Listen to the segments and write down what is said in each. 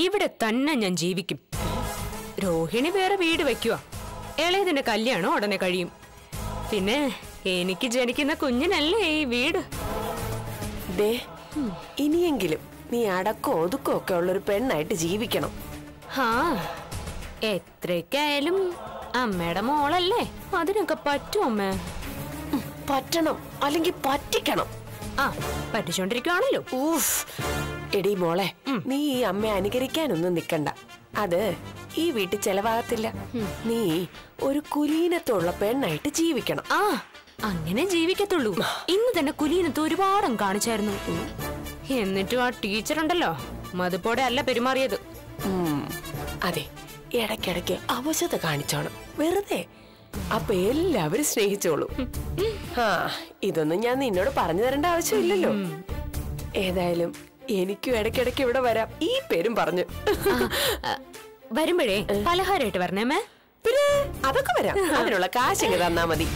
ഇവിടെ തന്നെ ഞാൻ ജീവിക്കും രോഹിണി വേറെ വീട് വെക്കുക ഇളയതിന്റെ കല്യാണം ഉടനെ കഴിയും പിന്നെ എനിക്ക് ജനിക്കുന്ന കുഞ്ഞിനല്ലേ ഈ വീട് ദേ ഇനിയെങ്കിലും നീ അടക്കോ ഒതുക്കോ ഒക്കെ ഉള്ളൊരു പെണ്ണായിട്ട് ജീവിക്കണം ഹാ എത്രയ്ക്കായാലും അമ്മയുടെ മോളല്ലേ അതിനൊക്കെ പറ്റും അമ്മ ഉം, പറ്റണം അല്ലെങ്കിൽ പറ്റിക്കണം ആ പറ്റിച്ചോണ്ടിരിക്കുവാണല്ലോ ഊഫ് എടി മോളെ നീ ഈ അമ്മയെ അനുകരിക്കാനൊന്നും നിക്കണ്ട അത് ഈ വീട്ടിൽ ചെലവാകത്തില്ല നീ ഒരു കുലീനത്തുള്ള പെണ്ണായിട്ട് ജീവിക്കണം ആ അങ്ങനെ ജീവിക്കത്തുള്ളൂ ഇന്ന് തന്നെ കുലീനത്ത് ഒരുപാടും കാണിച്ചായിരുന്നു എന്നിട്ടും ആ ടീച്ചറുണ്ടല്ലോ മതുപ്പോടെ അല്ല പെരുമാറിയത് ഉം, അതെ ഇടയ്ക്കിടയ്ക്ക് അവശത കാണിച്ചോണം വെറുതെ അപ്പൊ എല്ലാവരും സ്നേഹിച്ചോളൂ ആ ഇതൊന്നും ഞാൻ നിന്നോട് പറഞ്ഞു തരേണ്ട ആവശ്യമില്ലല്ലോ ഏതായാലും എനിക്കും ഇടയ്ക്കിടയ്ക്ക് ഇവിടെ വരാം ഈ പേരും പറഞ്ഞു ആ, വരുമ്പഴേ പലഹാരമായിട്ട് വരണേമേ പിന്നെ അതൊക്കെ വരാം അതിനുള്ള കാശിങ്ങ് തന്നാ മതി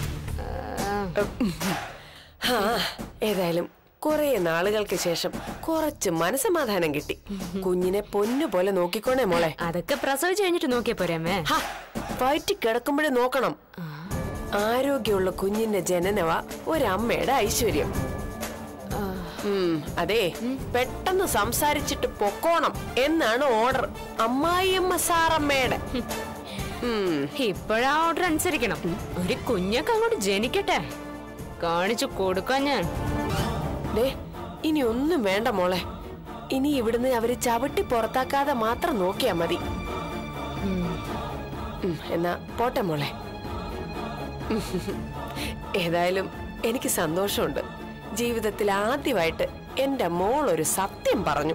ആ ഏതായാലും കുറെ നാളുകൾക്ക് ശേഷം കുറച്ച് മനസമാധാനം കിട്ടി കുഞ്ഞിനെ പൊന്നു പോലെ നോക്കിക്കോണേ മോളെ അതൊക്കെ പ്രസവിച്ച് കഴിഞ്ഞിട്ട് നോക്കിയാ പോരേമേ ഹാ, വയറ്റി കിടക്കുമ്പോഴേ നോക്കണം ആരോഗ്യമുള്ള കുഞ്ഞിന്റെ ജനനവ ഒരമ്മയുടെ ഐശ്വര്യം ഉം, അതെ പെട്ടെന്ന് സംസാരിച്ചിട്ട് പൊക്കോണം എന്നാണ് ഓർഡർ അമ്മായിയമ്മ സാറമ്മയുടെ ഉം, ഇപ്പോഴാ ഓർഡർ അനുസരിക്കണം ഒരു കുഞ്ഞൊക്കെ അങ്ങോട്ട് ജനിക്കട്ടെ കാണിച്ചു കൊടുക്കാൻ ഞാൻ ദേ, ഇനി ഒന്നും വേണ്ട മോളെ ഇനി ഇവിടുന്ന് അവര് ചവിട്ടി പുറത്താക്കാതെ മാത്രം നോക്കിയാ മതി ഉം, എന്നാ പോട്ടെ മോളെ ഉം, ഏതായാലും എനിക്ക് സന്തോഷമുണ്ട് ജീവിതത്തിൽ ആദ്യമായിട്ട് എന്റെ മോൾ ഒരു സത്യം പറഞ്ഞു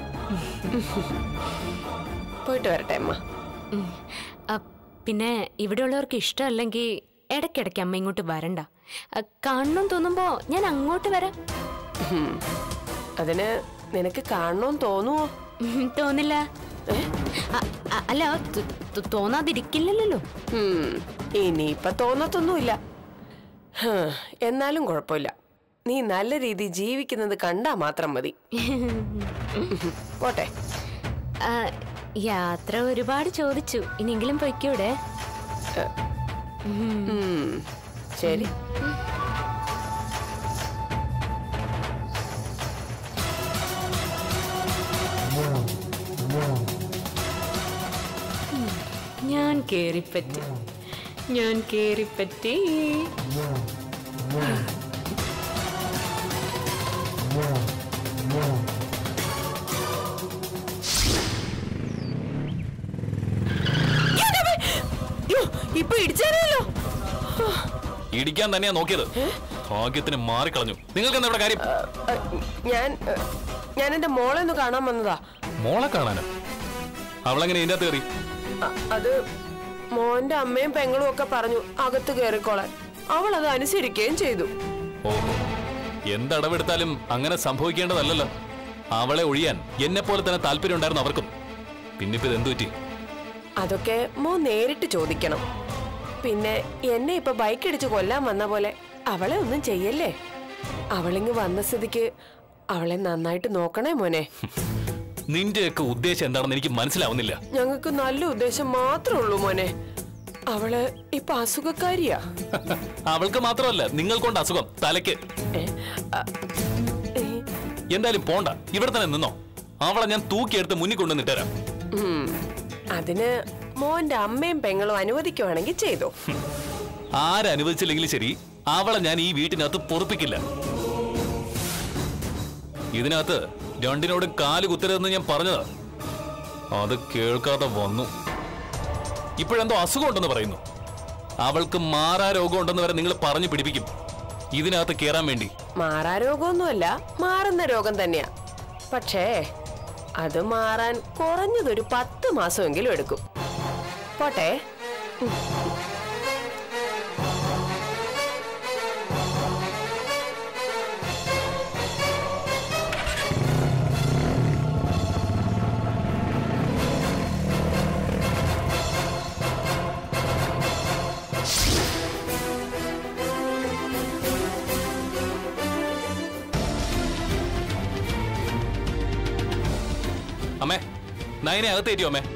പോയിട്ട് വരട്ടെ അമ്മ ഉം. ആ, പിന്നെ ഇവിടെയുള്ളവർക്ക് ഇഷ്ടമല്ലെങ്കിൽ ഇടയ്ക്കിടയ്ക്ക് അമ്മ ഇങ്ങോട്ട് വരണ്ട ആ, കാണണം തോന്നുമ്പോ ഞാൻ അങ്ങോട്ട് വരാം ഉം. അതിന് നിനക്ക് കാണണമെന്ന് തോന്നുവോ ഉം, തോന്നില്ല ആ, ആ, അല്ല ത- ത- തോന്നാതിരിക്കില്ലല്ലോ ഉം, ഇനിയിപ്പൊ തോന്നത്തൊന്നുമില്ല ഹ്, എന്നാലും കുഴപ്പമില്ല നീ നല്ല രീതിയിൽ ജീവിക്കുന്നത് കണ്ടാ മാത്രം മതി പോട്ടെ ആ, യാത്ര ഒരുപാട് ചോദിച്ചു ഇനിയെങ്കിലും പൊയ്ക്കൂടെ ഉം, ശരി ഞാൻ കേറിപ്പറ്റി ഞാൻ കേറിപ്പറ്റി യ്യോ, ഇപ്പൊ ഇടിച്ചാലോ ഇടിക്കാൻ തന്നെയാ നോക്കിയത് ഭാഗ്യത്തിന് മാറിക്കളഞ്ഞു നിങ്ങൾക്ക് എന്താ ഇവിടെ കാര്യം ഞാൻ ഏ, ഞാൻ എന്റെ മോളെ ഒന്ന് കാണാൻ വന്നതാ മോളെ കാണാനോ അവളെങ്ങനെ ഇതിന്റെ അകത്ത് കയറി അ- അത് മോന്റെ അമ്മയും പെങ്ങളും ഒക്കെ പറഞ്ഞു അകത്ത് കയറിക്കോളാൻ അവൾ അത് അനുസരിക്കുകയും ചെയ്തു ഓഹോ എന്തടവെടുത്താലും അങ്ങനെ സംഭവിക്കേണ്ടതല്ലല്ലോ അവളെ ഒഴിയാൻ എന്നെ പോലെ തന്നെ താല്പര്യം ഉണ്ടായിരുന്നു അവർക്കും പിന്നിപ്പോ ഇത് എന്തു പറ്റി അതൊക്കെ മോ നേരിട്ട് ചോദിക്കണം പിന്നെ എന്നെ ഇപ്പൊ ബൈക്ക് ഇടിച്ച് കൊല്ലാൻ വന്ന പോലെ അവളെ ഒന്നും ചെയ്യല്ലേ അവളിങ്ങ് വന്ന സ്ഥിതിക്ക് അവളെ നന്നായിട്ട് നോക്കണേ മോനെ നിന്റെയൊക്കെ ഉദ്ദേശം എന്താണെന്ന് എനിക്ക് മനസ്സിലാവുന്നില്ല ഞങ്ങൾക്ക് നല്ല ഉദ്ദേശം മാത്രമേ ഉള്ളൂ മോനെ അവള് ഇപ്പൊ അസുഖക്കാരിയാ അവൾക്ക് മാത്രമല്ല നിങ്ങൾക്കൊണ്ട് അസുഖം തലയ്ക്ക് ഏ, അ, ഏ, എന്തായാലും പോണ്ട ഇവിടെ തന്നെ നിന്നോ അവളെ ഞാൻ തൂക്കിയെടുത്ത് മുന്നിൽ കൊണ്ടുവന്നിട്ടരാം ഉം. അതിന് മോന്റെ അമ്മയും പെങ്ങളും അനുവദിക്കുവാണെങ്കിൽ ചെയ്തോ ആരനുവദിച്ചില്ലെങ്കിലും ശരി അവളെ ഞാൻ ഈ വീട്ടിനകത്ത് പൊറപ്പിക്കില്ല ഇതിനകത്ത് രണ്ടിനോടും കാല് കുത്തരുതെന്ന് ഞാൻ പറഞ്ഞതാ അത് കേൾക്കാതെ വന്നു ഇപ്പോഴെന്തോ അസുഖമുണ്ടെന്ന് പറയുന്നു അവൾക്ക് മാറാ രോഗമുണ്ടെന്ന് വരെ നിങ്ങൾ പറഞ്ഞു പിടിപ്പിക്കും ഇതിനകത്ത് കേറാൻ വേണ്ടി മാറാ രോഗമൊന്നുമല്ല മാറുന്ന രോഗം തന്നെയാ പക്ഷേ അത് മാറാൻ കുറഞ്ഞതൊരു പത്ത് മാസമെങ്കിലും എടുക്കും പോട്ടെ അമ്മേ നയനെ അകത്തേറ്റോ അമ്മേ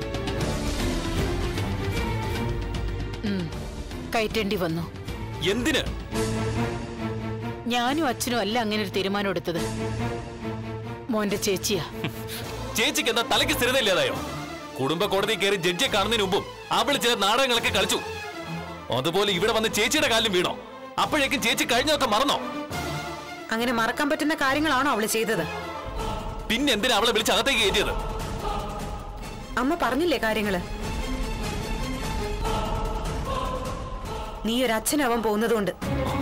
ഉം. കയറ്റേണ്ടി വന്നു എന്തിന് ഞാനും അച്ഛനും അല്ല അങ്ങനെ ഒരു തീരുമാനം എടുത്തത് മോന്റെ ചേച്ചിയാ ചേച്ചിക്ക് എന്താ തലയ്ക്ക് സ്ഥിരതയില്ലാതായോ കുടുംബ കോടതി കയറി ജഡ്ജിയെ കാണുന്നതിന് മുമ്പും അവള് ചില നാടകങ്ങളൊക്കെ കളിച്ചു അതുപോലെ ഇവിടെ വന്ന് ചേച്ചിയുടെ കാലിലും വീണോ അപ്പോഴേക്കും ചേച്ചി കഴിഞ്ഞതൊക്കെ മറന്നോ അങ്ങനെ മറക്കാൻ പറ്റുന്ന കാര്യങ്ങളാണോ അവള് ചെയ്തത് പിന്നെ എന്തിനാ അവളെ വിളിച്ച് അകത്തേക്ക് കയറ്റിയത് അമ്മ പറഞ്ഞില്ലേ കാര്യങ്ങള് നീ ഒരു അച്ഛനാവാൻ പോകുന്നതുകൊണ്ട്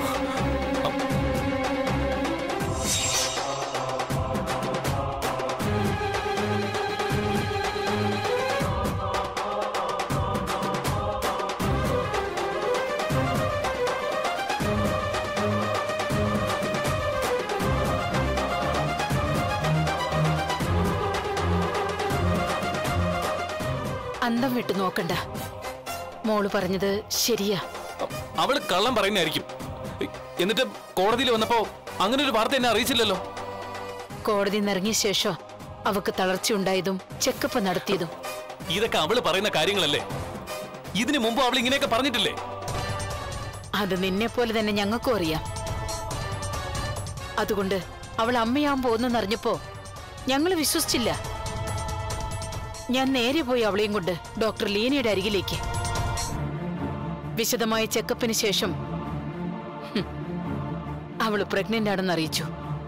അന്തം വിട്ടു നോക്കണ്ട മോള് പറഞ്ഞത് ശരിയാ അവള് കള്ളം പറയുന്നതായിരിക്കും എന്നിട്ട് കോടതിയിൽ വന്നപ്പോ അങ്ങനെ ഒരു വാർത്ത എന്നെ അറിയിച്ചില്ലല്ലോ കോടതി നിറങ്ങിയ ശേഷം അവക്ക് തളർച്ചയുണ്ടായതും ചെക്കപ്പ് നടത്തിയതും ഇതൊക്കെ അവള് പറയുന്ന കാര്യങ്ങളല്ലേ ഇതിനു മുമ്പ് അവൾ ഇങ്ങനെയൊക്കെ പറഞ്ഞിട്ടില്ലേ അത് നിന്നെ പോലെ തന്നെ ഞങ്ങൾക്കും അറിയാം അതുകൊണ്ട് അവൾ അമ്മയാവാൻ പോകുന്നെന്നറിഞ്ഞപ്പോ ഞങ്ങൾ വിശ്വസിച്ചില്ല ഞാൻ നേരെ പോയി അവളെയും കൊണ്ട് ഡോക്ടർ ലീനയുടെ അരികിലേക്ക് വിശദമായ ചെക്കപ്പിന് ശേഷം ഹും, അവള് പ്രഗ്നന്റ് ആണെന്ന് അറിയിച്ചു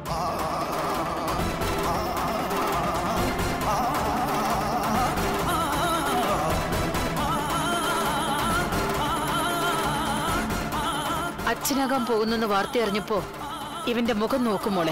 അച്ഛനാകാൻ പോകുന്നെന്ന് വാർത്ത അറിഞ്ഞപ്പോ ഇവന്റെ മുഖം നോക്കുമോളെ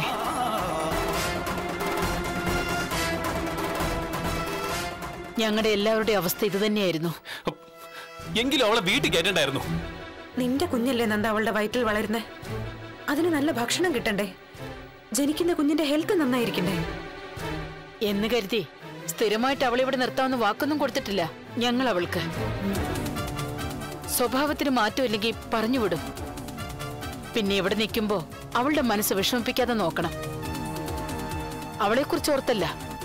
ഞങ്ങളുടെ എല്ലാവരുടെയും അവസ്ഥ ഇതുതന്നെയായിരുന്നു എങ്കിലും അവളെ വീട്ടിൽ കയറ്റണ്ടായിരുന്നു നിന്റെ കുഞ്ഞല്ലേ നന്ദ അവളുടെ വയറ്റിൽ വളരുന്നേ അതിന് നല്ല ഭക്ഷണം കിട്ടണ്ടേ ജനിക്കുന്ന കുഞ്ഞിന്റെ ഹെൽത്ത് നന്നായിരിക്കണ്ടേ എന്ന് കരുതി സ്ഥിരമായിട്ട് അവളെ ഇവിടെ നിർത്താമെന്ന് വാക്കൊന്നും കൊടുത്തിട്ടില്ല ഞങ്ങൾ അവൾക്ക് സ്വഭാവത്തിന് മാറ്റമില്ലെങ്കിൽ പറഞ്ഞുവിടും പിന്നെ ഇവിടെ നിൽക്കുമ്പോ അവളുടെ മനസ്സ് വിഷമിപ്പിക്കാതെ നോക്കണം അവളെക്കുറിച്ച് ഓർത്തല്ല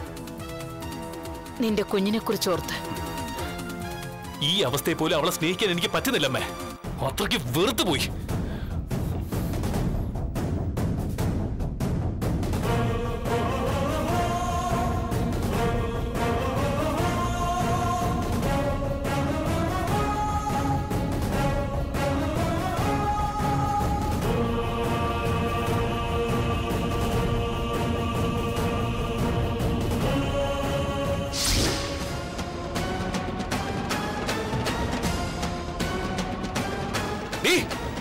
നിന്റെ കുഞ്ഞിനെ കുറിച്ച് ഓർത്ത് ഈ അവസ്ഥയെ പോലും അവളെ സ്നേഹിക്കാൻ എനിക്ക് പറ്റുന്നില്ലമ്മേ അത്രയ്ക്ക് വെറുത്തു പോയി നീ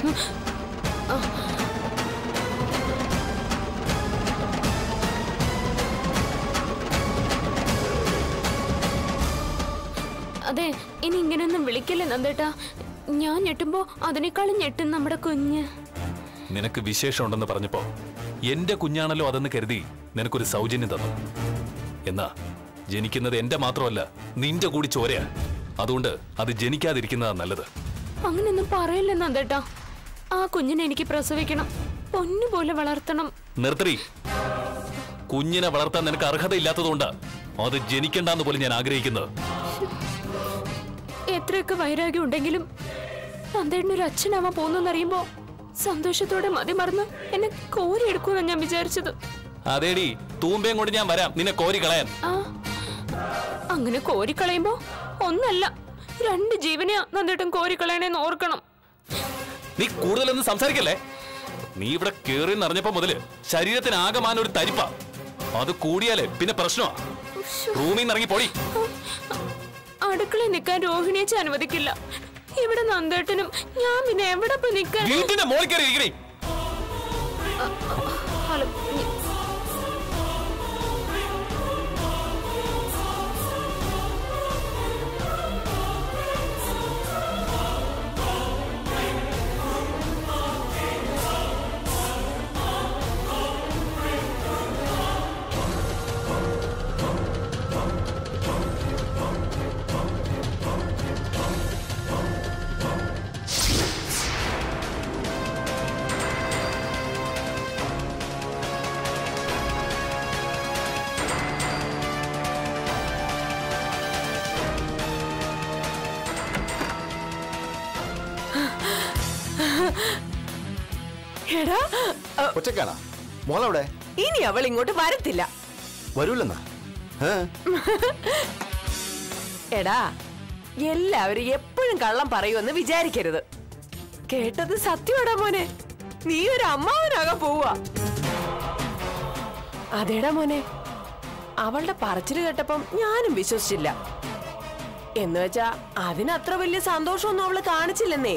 അതെ ഇനി ഇങ്ങനെയൊന്നും വിളിക്കല്ലേ നന്ദേട്ടാ ഞാൻ ഞെട്ടുമ്പോ അതിനേക്കാളും ഞെട്ടും നമ്മുടെ കുഞ്ഞ് നിനക്ക് വിശേഷം ഉണ്ടെന്ന് പറഞ്ഞപ്പോ എന്റെ കുഞ്ഞാണല്ലോ അതെന്ന് കരുതി നിനക്കൊരു സൗജന്യം തന്നു എന്നാ ജനിക്കുന്നത് എന്റെ മാത്രമല്ല നിന്റെ കൂടി ചോരയാ അതുകൊണ്ട് അത് ജനിക്കാതിരിക്കുന്നതാ നല്ലത് അങ്ങനെയൊന്നും പറയല്ലേ നന്ദേട്ടാ ആ കുഞ്ഞിനെ എനിക്ക് പ്രസവിക്കണം പൊന്നുപോലെ വളർത്തണം നിർത്തറി കുഞ്ഞിനെ വളർത്താൻ നിനക്ക് അർഹതയില്ലാത്തതുകൊണ്ടാ അത് ജനിക്കണ്ടെന്ന് പോലും ഞാൻ ആഗ്രഹിക്കുന്നത് എത്രയൊക്കെ വൈരാഗ്യം ഉണ്ടെങ്കിലും നന്ദേട്ടനൊരു അച്ഛനാവാൻ പോകുന്നറിയുമ്പോ സന്തോഷത്തോടെ മതി മറന്ന് എന്നെ കോരിയെടുക്കുമെന്നാണ് ഞാൻ വിചാരിച്ചത് അതേടി തൂമ്പയും കൊണ്ട് ഞാൻ വരാം നിന്നെ കോരി കളയാൻ ആ അങ്ങനെ കോരിക്കളയുമ്പോ ഒന്നല്ല രണ്ട് ജീവനെയാ നന്ദേട്ടൻ കോരിക്കളയണേന്ന് ഓർക്കണം നീ കൂടുതലൊന്നും സംസാരിക്കല്ലേ നീ ഇവിടെ കേറി നിറഞ്ഞപ്പോ മുതല് ശരീരത്തിന് ആകമാന ഒരു തരിപ്പ അത് കൂടിയാലേ പിന്നെ പ്രശ്നമാ റൂമിൽ നിന്ന് ഇറങ്ങി പോടി അടുക്കളയിൽ നിൽക്കാൻ രോഹിണിയെ അനുവദിക്കില്ല ഇവിടെ നന്ദേട്ടനും ഞാൻ പിന്നെ എവിടെ പോയി നിൽക്കാൻ വീട്ടിന്റെ മോളിൽ കയറി ഇരിക്കണേ ഹലോ നീ എടാ അ, ഒറ്റക്കാണാ മോളവിടെ ഇനി അവൾ ഇങ്ങോട്ട് വരത്തില്ല വരൂലെന്നാ ഏ? എടാ എല്ലാവരും എപ്പോഴും കള്ളം പറയുമെന്ന് വിചാരിക്കരുത് കേട്ടത് സത്യമാടാ മോനെ നീ ഒരു അമ്മാവനാകാൻ പോവാ അതേടാ മോനെ അവളുടെ പറച്ചില് കേട്ടപ്പം ഞാനും വിശ്വസിച്ചില്ല എന്ന് വെച്ചാ അതിനത്ര വലിയ സന്തോഷമൊന്നും അവള് കാണിച്ചില്ലെന്നേ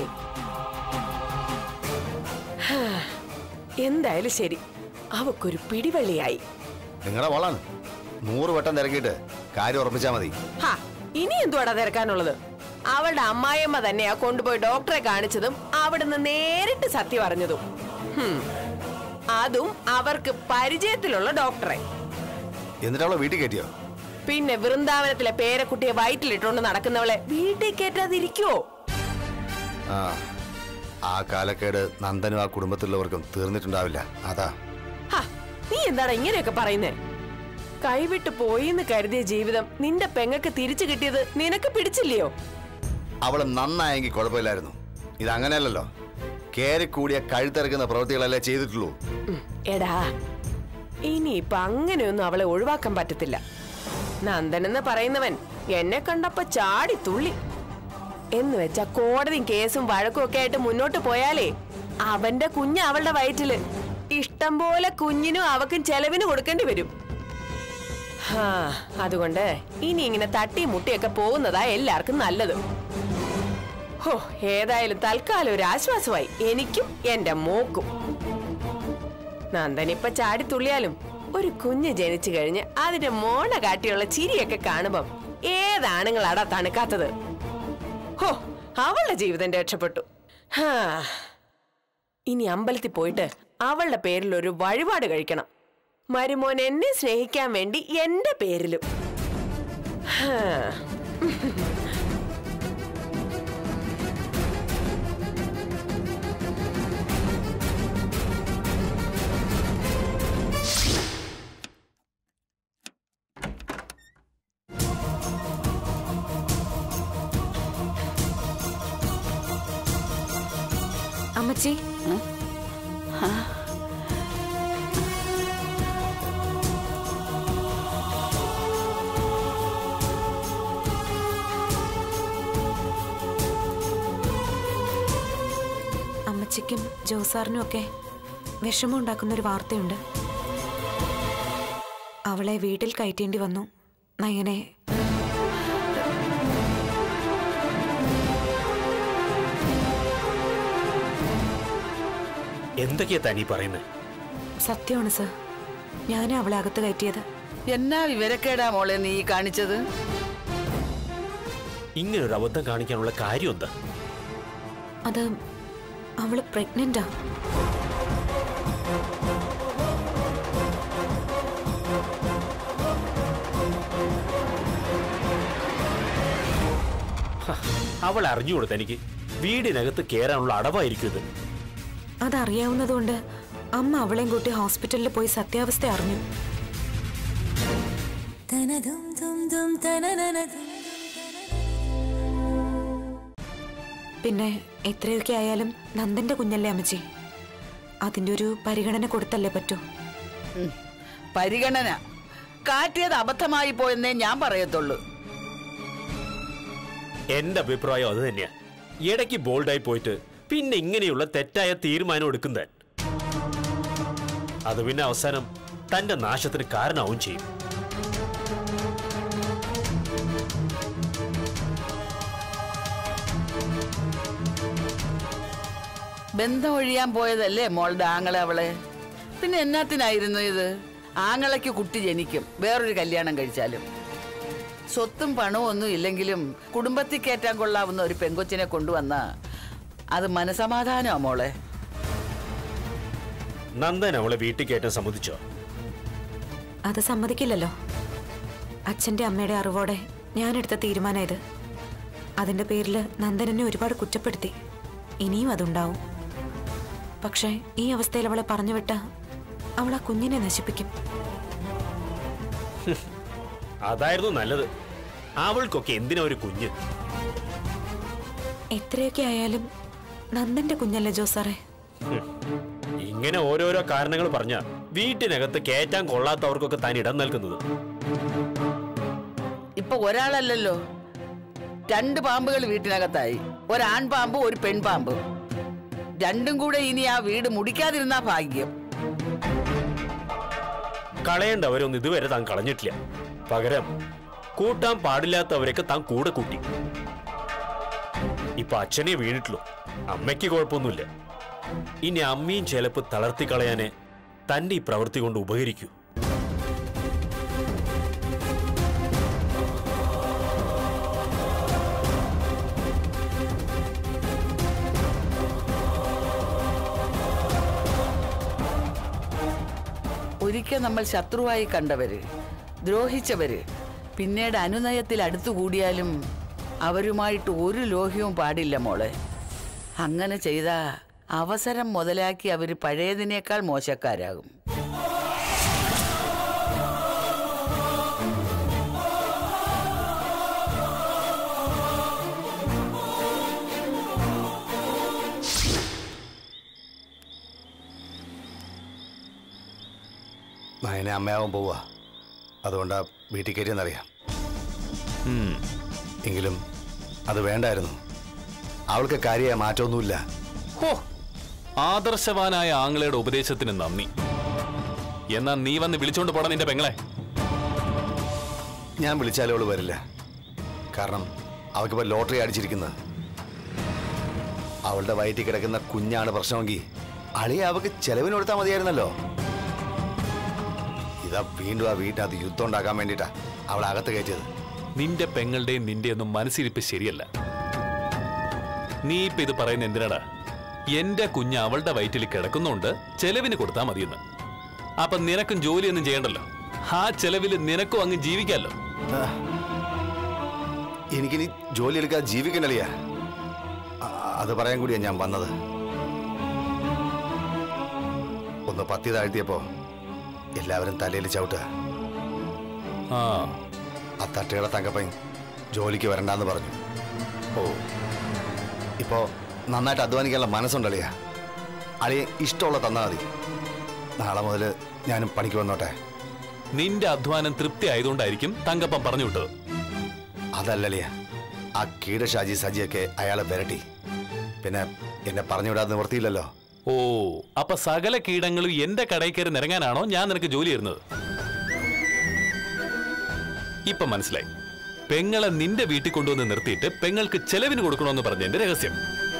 ഹാ, എന്തായാലും ശരി അവക്കൊരു പിടിവള്ളിയായി നിങ്ങളുടെ മോളാണ് നൂറ് വട്ടം തിരക്കിയിട്ട് കാര്യം ഉറപ്പിച്ചാ മതി ഹാ ഇനി എന്തുവാടാ തിരക്കാനുള്ളത് അവളുടെ അമ്മായിയമ്മ തന്നെയാ കൊണ്ടുപോയി ഡോക്ടറെ കാണിച്ചതും അവിടുന്ന് നേരിട്ട് സത്യം അറിഞ്ഞതും ഹും. അതും അവർക്ക് പരിചയത്തിലുള്ള ഡോക്ടറെ എന്നിട്ട് അവളെ വീട്ടിൽ കയറ്റിയോ പിന്നെ വൃന്ദാവനത്തിലെ പേരക്കുട്ടിയെ വയറ്റിലിട്ടുകൊണ്ട് നടക്കുന്നവളെ വീട്ടിൽ കയറ്റാതിരിക്കുവോ ആ ആ കാലക്കേട് നന്ദനും ആ കുടുംബത്തിലുള്ളവർക്കും തീർന്നിട്ടുണ്ടാവില്ല അതാ ഹാ, നീ എന്താണ് ഇങ്ങനെയൊക്കെ പറയുന്നേ കൈവിട്ട് പോയിന്ന് കരുതിയ ജീവിതം നിന്റെ പെങ്ങക്ക് തിരിച്ചു കിട്ടിയത് നിനക്ക് പിടിച്ചില്ലയോ അവള് നന്നായെങ്കിൽ കുഴപ്പമില്ലായിരുന്നു ഇത് അങ്ങനെയല്ലല്ലോ കേറിക്കൂടിയ കഴുത്തിറക്കുന്ന പ്രവൃത്തികളല്ലേ ചെയ്തിട്ടുള്ളൂ ഉം, എടാ ഇനിയിപ്പൊ അങ്ങനെയൊന്നും അവളെ ഒഴിവാക്കാൻ പറ്റത്തില്ല നന്ദൻ എന്ന് പറയുന്നവൻ എന്നെ കണ്ടപ്പോ ചാടി തുള്ളി എന്ന് വെച്ചാ കോടതിയും കേസും വഴക്കും ഒക്കെ ആയിട്ട് മുന്നോട്ട് പോയാലേ അവന്റെ കുഞ്ഞ് അവളുടെ വയറ്റില് ഇഷ്ടം പോലെ കുഞ്ഞിനും അവക്കും ചെലവിന് കൊടുക്കേണ്ടി വരും ഹാ അതുകൊണ്ട് ഇനി ഇങ്ങനെ തട്ടി മുട്ടിയൊക്കെ പോകുന്നതാ എല്ലാവർക്കും നല്ലത് ഹോ ഏതായാലും തൽക്കാലം ഒരു ആശ്വാസമായി എനിക്കും എന്റെ മോക്കും നന്ദനിപ്പ ചാടി തുള്ളിയാലും ഒരു കുഞ്ഞ് ജനിച്ചു കഴിഞ്ഞ് അതിന്റെ മോണ കാട്ടിയുള്ള ചിരിയൊക്കെ കാണുമ്പം ഏതാണുങ്ങളാടാ തണുക്കാത്തത് ഹോ അവളുടെ ജീവിതം രക്ഷപ്പെട്ടു ഹാ ഇനി അമ്പലത്തിൽ പോയിട്ട് അവളുടെ പേരിൽ ഒരു വഴിപാട് കഴിക്കണം മരുമോൻ എന്നെ സ്നേഹിക്കാൻ വേണ്ടി എന്റെ പേരിലും ഹാ അമ്മച്ചി അമ്മച്ചിക്കും ജോസാറിനും ഒക്കെ വിഷമം ഉണ്ടാക്കുന്ന ഒരു വാർത്തയുണ്ട് അവളെ വീട്ടിൽ കയറ്റേണ്ടി വന്നു നയനെ എന്തൊക്കെയാ തനി പറയുന്നത് സത്യമാണ് സർ ഞാനാ അവളെ അകത്ത് കയറ്റിയത് എന്നാ വിവരക്കേടാ മോളെ നീ കാണിച്ചത് ഇങ്ങനെ ഒരു അബദ്ധം കാണിക്കാനുള്ള കാര്യം എന്താ അത് അവള് പ്രഗ്നന്റാ അവൾ അറിഞ്ഞുകൊടുത്ത എനിക്ക് വീടിനകത്ത് കയറാനുള്ള അടവായിരിക്കും ഇത് അതറിയാവുന്നതുകൊണ്ട് അമ്മ അവളെയും കൂട്ടി ഹോസ്പിറ്റലിൽ പോയി സത്യാവസ്ഥ അറിഞ്ഞു പിന്നെ എത്രയൊക്കെ ആയാലും നന്ദന്റെ കുഞ്ഞല്ലേ അമ്മച്ചി അതിന്റെ ഒരു പരിഗണന കൊടുത്തല്ലേ പറ്റൂ ഉം. പരിഗണന കാറ്റിയത് അബദ്ധമായി പോയെന്നേ ഞാൻ പറയത്തുള്ളൂ എന്റെ അഭിപ്രായം അത് തന്നെയാ ഇടയ്ക്ക് ബോൾഡായി പോയിട്ട് പിന്നെ ഇങ്ങനെയുള്ള തെറ്റായ തീരുമാനം എടുക്കുന്നത് അത് പിന്നെ അവസാനം തന്റെ നാശത്തിന് കാരണമാവും ചെയ്യും ബന്ധം ഒഴിയാൻ പോയതല്ലേ മോളുടെ ആങ്ങളെ അവളെ പിന്നെ എന്നാത്തിനായിരുന്നു ഇത് ആങ്ങളയ്ക്ക് കുട്ടി ജനിക്കും വേറൊരു കല്യാണം കഴിച്ചാലും സ്വത്തും പണവും ഒന്നും ഇല്ലെങ്കിലും കുടുംബത്തിൽ കയറ്റാൻ കൊള്ളാവുന്ന ഒരു പെങ്കൊച്ചിനെ കൊണ്ടുവന്ന അത് മനസമാധാനമാ മോളെ നന്ദൻ അവളെ വീട്ടിൽ കയറ്റാൻ സമ്മതിച്ചോ അത് സമ്മതിക്കില്ലല്ലോ അച്ഛന്റെ അമ്മയുടെ അറിവോടെ ഞാനെടുത്ത തീരുമാനം ഇത് അതിന്റെ പേരിൽ നന്ദൻ എന്നെ ഒരുപാട് കുറ്റപ്പെടുത്തി ഇനിയും അതുണ്ടാവും പക്ഷേ ഈ അവസ്ഥയിൽ അവളെ പറഞ്ഞു വിട്ട അവൾ ആ കുഞ്ഞിനെ നശിപ്പിക്കും അതായിരുന്നു നല്ലത് അവൾക്കൊക്കെ എന്തിനാ ഒരു കുഞ്ഞ് എത്രയൊക്കെ ആയാലും നന്ദന്റെ കുഞ്ഞല്ലേ ജോസാറേ ഹും. ഇങ്ങനെ ഓരോരോ കാരണങ്ങൾ പറഞ്ഞ വീട്ടിനകത്ത് കയറ്റാൻ കൊള്ളാത്തവർക്കൊക്കെ താൻ ഇടം നൽകുന്നത് ഇപ്പൊ ഒരാളല്ലല്ലോ രണ്ട് പാമ്പുകൾ വീട്ടിനകത്തായി ഒരാൺ പാമ്പ് ഒരു പെൺപാമ്പ് രണ്ടും കൂടെ ഇനി ആ വീട് മുടിക്കാതിരുന്നാ ഭാഗ്യം കളയേണ്ടവരൊന്നും ഇതുവരെ താൻ കളഞ്ഞിട്ടില്ല പകരം കൂട്ടാൻ പാടില്ലാത്തവരൊക്കെ താൻ കൂടെ കൂട്ടി ഇപ്പൊ അച്ഛനെ വീണിട്ടുള്ളൂ അമ്മയ്ക്ക് കുഴപ്പമൊന്നുമില്ല ഇനി അമ്മയും ചിലപ്പ് തളർത്തി കളയാനേ തന്റെ ഈ പ്രവൃത്തി കൊണ്ട് ഉപകരിക്കൂ ഒരിക്കൽ നമ്മൾ ശത്രുവായി കണ്ടവര് ദ്രോഹിച്ചവര് പിന്നീട് അനുനയത്തിൽ അടുത്തുകൂടിയാലും അവരുമായിട്ട് ഒരു ലോഹ്യവും പാടില്ല മോളെ അങ്ങനെ ചെയ്ത അവസരം മുതലാക്കി അവര് പഴയതിനേക്കാൾ മോശക്കാരാകും നയനെ അമ്മയാവാൻ പോവുക അതുകൊണ്ടാ വീട്ടിൽ കയറ്റിയെന്നറിയാം ഉം. എങ്കിലും അത് വേണ്ടായിരുന്നു അവൾക്ക് കാര്യമായ മാറ്റമൊന്നുമില്ല ഹോ ആദർശവാനായ ആങ്ങളയുടെ ഉപദേശത്തിന് നന്ദി എന്നാ നീ വന്ന് വിളിച്ചോണ്ട് പോടാ നിന്റെ പെങ്ങളെ ഞാൻ വിളിച്ചാലും അവള് വരില്ല കാരണം അവൾക്കിപ്പോൾ ലോട്ടറി അടിച്ചിരിക്കുന്നത് അവളുടെ വയറ്റിൽ കിടക്കുന്ന കുഞ്ഞാണ് പ്രശ്നമെങ്കിൽ അളിയെ അവൾക്ക് ചെലവിന് കൊടുത്താൽ മതിയായിരുന്നല്ലോ ഇതാ വീണ്ടും ആ വീട്ടിനകത്ത് യുദ്ധം ഉണ്ടാക്കാൻ വേണ്ടിയിട്ടാ അവൾ അകത്ത് കയറ്റിയത് നിന്റെ പെങ്ങളുടെയും നിന്റെയൊന്നും മനസ്സിരിപ്പ് ശരിയല്ല നീ ഇപ്പൊ ഇത് പറയുന്ന എന്തിനാടാ എന്റെ കുഞ്ഞ് അവളുടെ വയറ്റിൽ കിടക്കുന്നുണ്ട് ചെലവിന് കൊടുത്താ മതിയെന്ന് അപ്പൊ നിനക്കും ജോലിയൊന്നും ചെയ്യണ്ടല്ലോ ആ ചെലവിൽ നിനക്കും അങ്ങ് ജീവിക്കാലോ എനിക്കിനി ജോലി എടുക്കാതെ ജീവിക്കണ്ടളിയാ അത് പറയാൻ കൂടിയാ ഞാൻ വന്നത് ഒന്ന് പത്തി താഴ്ത്തിയപ്പോ എല്ലാവരും തലയിൽ ചവിട്ടുക ആ ആ തട്ടുകട തങ്കപ്പൻ ജോലിക്ക് വരണ്ടാന്ന് പറഞ്ഞു ഓ ഇപ്പോ നന്നായിട്ട് അധ്വാനിക്കാനുള്ള മനസ്സുണ്ടളിയാ അളിയെ ഇഷ്ടമുള്ള തന്നാ മതി നാളെ മുതൽ ഞാനും പണിക്ക് വന്നോട്ടെ നിന്റെ അധ്വാനം തൃപ്തി ആയതുകൊണ്ടായിരിക്കും തങ്കപ്പം പറഞ്ഞു വിട്ടത് അതല്ലളിയ ആ കീടശാജി സജിയൊക്കെ അയാളെ വിരട്ടി പിന്നെ എന്നെ പറഞ്ഞു വിടാതെ നിവർത്തിയില്ലല്ലോ ഓ അപ്പൊ സകല കീടങ്ങളും എന്റെ കടയിൽ കയറി നിറങ്ങാനാണോ ഞാൻ നിനക്ക് ജോലി തരുന്നത് ഇപ്പൊ മനസ്സിലായി പെങ്ങളെ നിന്റെ വീട്ടിൽ കൊണ്ടുവന്ന് നിർത്തിയിട്ട് പെങ്ങൾക്ക് ചെലവിന് കൊടുക്കണമെന്ന് പറഞ്ഞ എന്റെ രഹസ്യം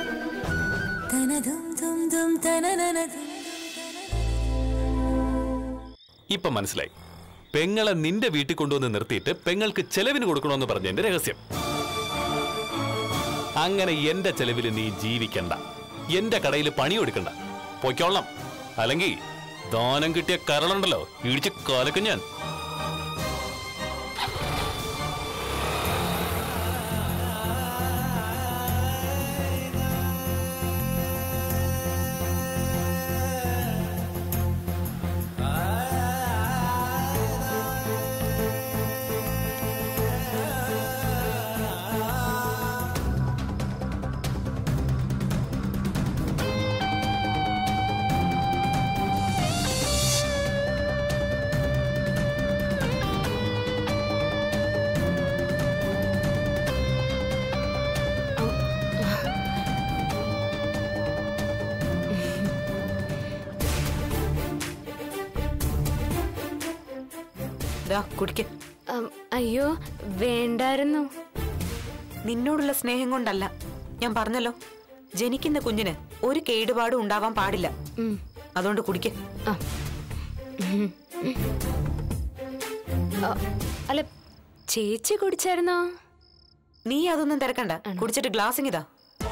ഇപ്പൊ മനസ്സിലായി പെങ്ങളെ നിന്റെ വീട്ടിൽ കൊണ്ടുവന്ന് നിർത്തിയിട്ട് പെങ്ങൾക്ക് ചെലവിന് കൊടുക്കണമെന്ന് പറഞ്ഞ എന്റെ രഹസ്യം അങ്ങനെ എന്റെ ചെലവിൽ നീ ജീവിക്കണ്ട എന്റെ കടയിൽ പണി കൊടുക്കണ്ട പൊയ്ക്കോളാം അല്ലെങ്കിൽ ദാനം കിട്ടിയ കരളുണ്ടല്ലോ ഇടിച്ച് കാലക്കും ഞാൻ ദാ കുടിക്ക അം, അയ്യോ വേണ്ടായിരുന്നു നിന്നോടുള്ള സ്നേഹം കൊണ്ടല്ല ഞാൻ പറഞ്ഞല്ലോ ജനിക്കുന്ന കുഞ്ഞിന് ഒരു കേടുപാടും ഉണ്ടാവാൻ പാടില്ല ഉം. അതുകൊണ്ട് കുടിക്ക ആ. ആ, അല്ല ചേച്ചി കുടിച്ചായിരുന്നോ നീ അതൊന്നും തിരക്കണ്ട കുടിച്ചിട്ട് ഗ്ലാസിങ് ഇതാ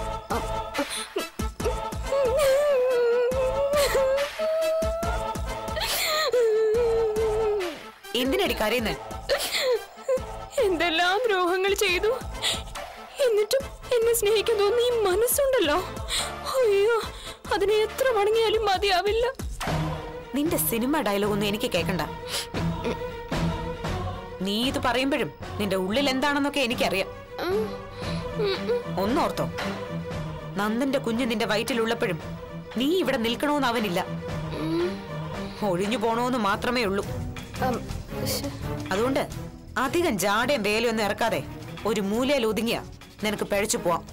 എന്തിനടി കരയുന്നേ എന്തെല്ലാം ദ്രോഹങ്ങൾ ചെയ്തു എന്നിട്ടും എന്നെ സ്നേഹിക്കാൻ തോന്നുന്ന ഈ മനസ്സുണ്ടല്ലോ അയ്യോ അതിനെ എത്ര വണങ്ങിയാലും മതിയാവില്ല നിന്റെ സിനിമ ഡയലോഗ് ഒന്നും എനിക്ക് കേക്കണ്ട നീ ഇത് പറയുമ്പോഴും നിന്റെ ഉള്ളിൽ എന്താണെന്നൊക്കെ എനിക്കറിയാം ഒന്നോർത്തോ നന്ദന്റെ കുഞ്ഞ് നിന്റെ വയറ്റിലുള്ളപ്പോഴും നീ ഇവിടെ നിൽക്കണമെന്ന് അവനില്ല ഒഴിഞ്ഞു പോണോന്ന് മാത്രമേ ഉള്ളൂ അതുകൊണ്ട് അധികം ജാടയും വേലയും ഒന്നും ഇറക്കാതെ ഒരു മൂലയിൽ ഒതുങ്ങിയ നിനക്ക് പഴച്ചു പോവാം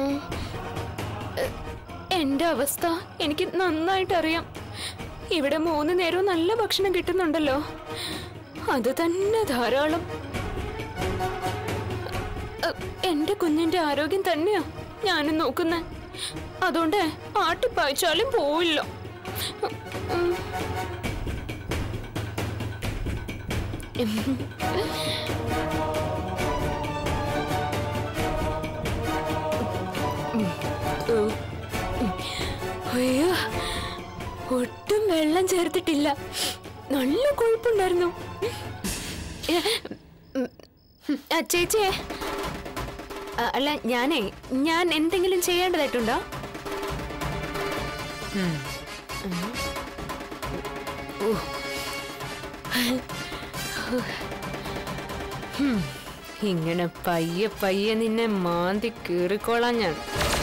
എന്റെ അവസ്ഥ എനിക്ക് നന്നായിട്ട് അറിയാം ഇവിടെ മൂന്ന് നേരവും നല്ല ഭക്ഷണം കിട്ടുന്നുണ്ടല്ലോ അത് തന്നെ ധാരാളം അ, എന്റെ കുഞ്ഞിന്റെ ആരോഗ്യം തന്നെയാ ഞാനും നോക്കുന്നത് അതുകൊണ്ട് ആട്ടിപ്പായിച്ചാലും പോവില്ല അയ്യോ ഒട്ടും വെള്ളം ചേർത്തിട്ടില്ല നല്ല കൊഴുപ്പുണ്ടായിരുന്നു ഏ, ഉം, ഉം, ആ, ചേച്ചിയെ ആ, അല്ല ഞാനേ ഞാൻ എന്തെങ്കിലും ചെയ്യേണ്ടതായിട്ടുണ്ടോ ഓ. ഹും, ഇങ്ങനെ പയ്യെ പയ്യെ നിന്നെ മാന്തി കീറിക്കോളാം ഞാൻ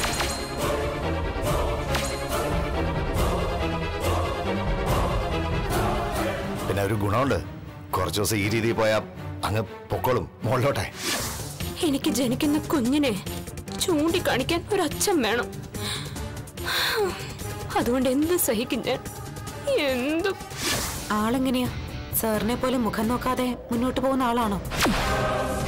പിന്നെ ഒരു ഗുണമുണ്ട് കുറച്ച് ദിവസം ഈ രീതിയിൽ പോയാൽ അങ്ങ് പൊക്കോളും മുകളിലോട്ടെ എനിക്ക് ജനിക്കുന്ന കുഞ്ഞിനെ ചൂണ്ടിക്കാണിക്കാൻ ഒരു അച്ഛൻ വേണം അതുകൊണ്ട് എന്ത് സഹിക്കും ഞാൻ എന്തും ആളെങ്ങനെയാ സാറിനെ പോലെ മുഖം നോക്കാതെ മുന്നോട്ട് പോകുന്ന ആളാണോ